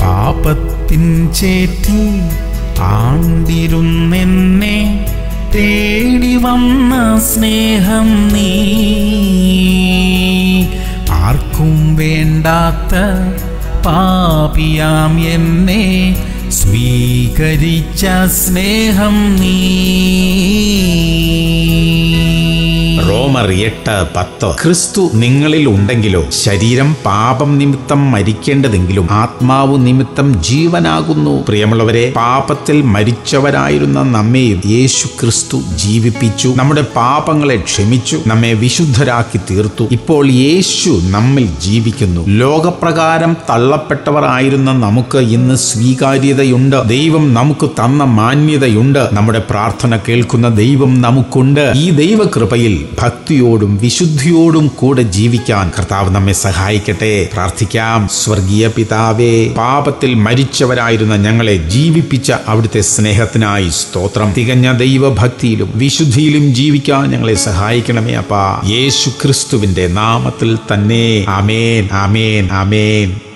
പാപത്തിൻ ചേറ്റി ആണ്ടിരുന്നെന്നെ തേടി വന്ന സ്നേഹം നീ ആർക്കും വേണ്ടാത്ത പാപിയാം എന്നെ സ്വീകരിച്ച സ്നേഹം നീ റോമർ എട്ട് പത്ത് ക്രിസ്തു നിങ്ങളിൽ ഉണ്ടെങ്കിലോ ശരീരം പാപം നിമിത്തം മരിക്കേണ്ടതെങ്കിലും ആത്മാവ് നിമിത്തം ജീവനാകുന്നു പ്രിയമുള്ളവരെ പാപത്തിൽ മരിച്ചവരായിരുന്ന നമ്മെയും യേശു ക്രിസ്തു ജീവിപ്പിച്ചു നമ്മുടെ പാപങ്ങളെ ക്ഷമിച്ചു നമ്മെ വിശുദ്ധരാക്കി തീർത്തു ഇപ്പോൾ യേശു നമ്മിൽ ജീവിക്കുന്നു ലോകപ്രകാരം തള്ളപ്പെട്ടവർ ആയിരുന്ന നമുക്ക് ഇന്ന് സ്വീകാര്യതയുണ്ട് ദൈവം നമുക്ക് തന്ന മാന്യതയുണ്ട് നമ്മുടെ പ്രാർത്ഥന കേൾക്കുന്ന ദൈവം നമുക്കുണ്ട് ഈ ദൈവകൃപയിൽ ഭക്തിയോടും വിശുദ്ധിയോടും കൂടെ ജീവിക്കാൻ കർത്താവ് നമ്മെ സഹായിക്കട്ടെ പ്രാർത്ഥിക്കാം സ്വർഗീയ പിതാവേ പാപത്തിൽ മരിച്ചവരായിരുന്ന ഞങ്ങളെ ജീവിപ്പിച്ച അവിടുത്തെ സ്നേഹത്തിനായി സ്തോത്രം തികഞ്ഞ ദൈവഭക്തിയിലും വിശുദ്ധിയിലും ജീവിക്കാൻ ഞങ്ങളെ സഹായിക്കണമേ അപ്പാ യേശു ക്രിസ്തുവിന്റെ നാമത്തിൽ തന്നെ ആമേൻ ആമേൻ ആമേൻ